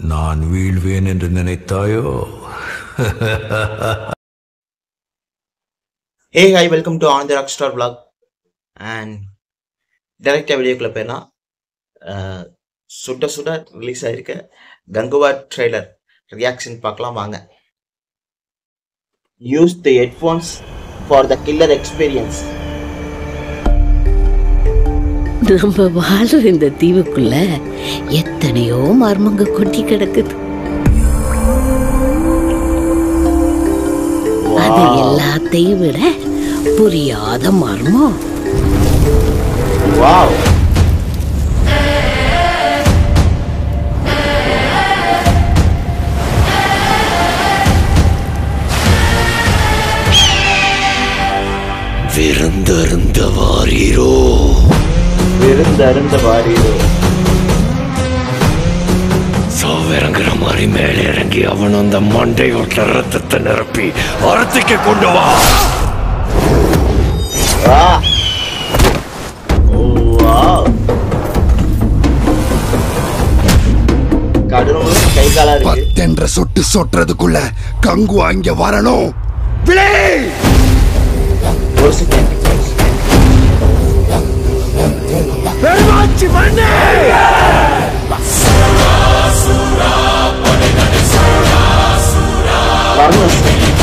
நான் வீழ்வேன் என்று நினைத்தாயோ hey hi welcome to on the rock star vlog and டைரக்டாக வீடியோக்குள்ளே போயிடலாம் அஹ், சுட சுட ரிலீஸ் ஆயிருக்க கங்குவா ட்ரெய்லர் ரியாக்ஷன் பார்க்கலாம் வாங்க use the headphones for the killer experience நம்ம வாழ்ற இந்த தீவுக்குள்ள எத்தனையோ மர்மங்க கொட்டி கிடக்குது அது எல்லாத்தையும் விட புரியாத மர்மம் வாவ் விருந்தருந்த வாரீரோ விருந்தருந்த வாரியோ சாவிறங்குற மாதிரி மேலே இறங்கி அவன் அந்த மண்டையோட்ட ரத்தத்தை நிரப்பி அறுத்திக்க கொண்டு வா வா வாவ் கடலும் கை காலா இருக்கு பத்தென்ற சொட்டு சொட்டுறதுக்குள்ள கங்கு அங்க வரணும் விளை ஒரு செகண்ட் பெருமாச்சி மண்ணே வரணும்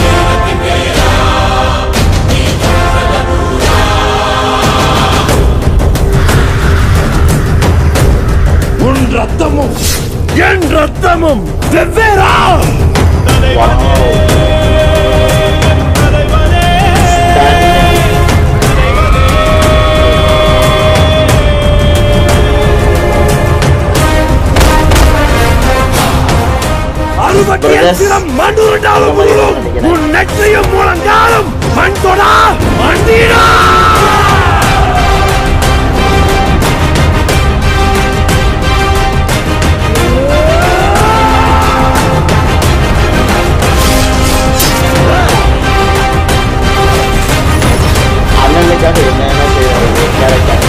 உன் ரத்தமும் என் ரத்தமும் வெவ்வேறா அறுபத்தி Brothers, எத்திரம் மண் உருண்டாலும் அந்த மாதிரி உருளும். நினைக்கிறேன். உன் நெற்றியும் முழங்காலும் மண் தொடா மண்டீரா அண்ணனுக்காக என்னென்ன செய்யறாரு கேரக்டர்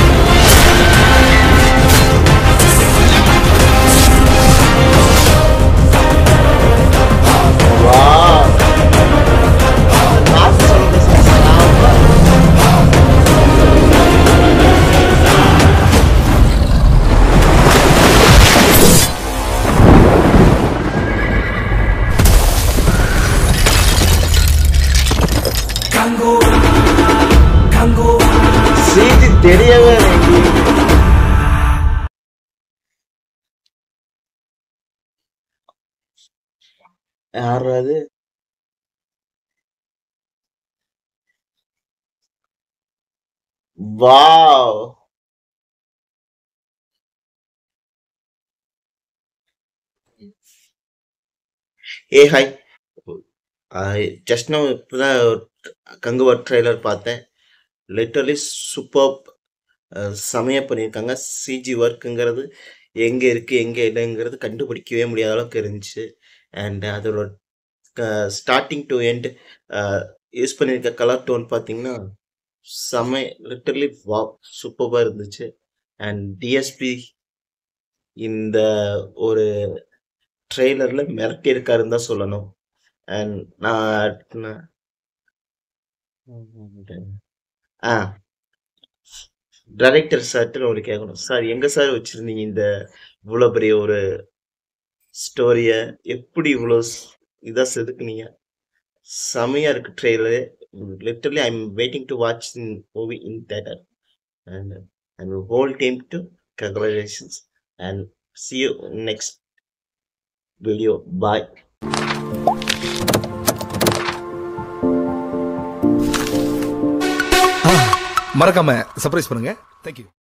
வாவ் நாட்டு சைடு சாப்பிட்டா சீட்டு தெரியவே இல்லை யார் அது வாவ் ஏ ஹாய் ஜஸ்ட் நான் இப்போதான் கங்குவா ட்ரெய்லர் பார்த்தேன் லிட்டரலி சூப்பர் செமையாக பண்ணியிருக்காங்க சிஜி ஒர்க்குங்கிறது எங்கே இருக்குது எங்கே இல்லைங்கிறது கண்டுபிடிக்கவே முடியாத அளவுக்கு இருந்துச்சு அண்ட் அதோட ஸ்டார்டிங் டு எண்ட் யூஸ் பண்ணியிருக்க கலர் டோன் பார்த்தீங்கன்னா செம லிட்டரலி வா சூப்பராக இருந்துச்சு அண்ட் டிஎஸ்பி இந்த ஒரு ட்ரெய்லரில் மிரட்டியிருக்காருன்னு தான் சொல்லணும் அண்ட் நான் நான்- ஆ டைரக்டர் சார்ட்டு ஒரு கேட்கணும் சார் எங்க சார் வச்சிருந்தீங்க இந்த இவ்வளோ பெரிய ஒரு ஸ்டோரிய எப்படி இவ்வளோ இதா செதுக்குனீங்க செமையா இருக்கு trailer literally I am waiting to watch in movie in theatre and and whole team to congratulations and see you next video bye மறக்காம சர்ப்ரைஸ் பண்ணுங்க தேங்க்யூ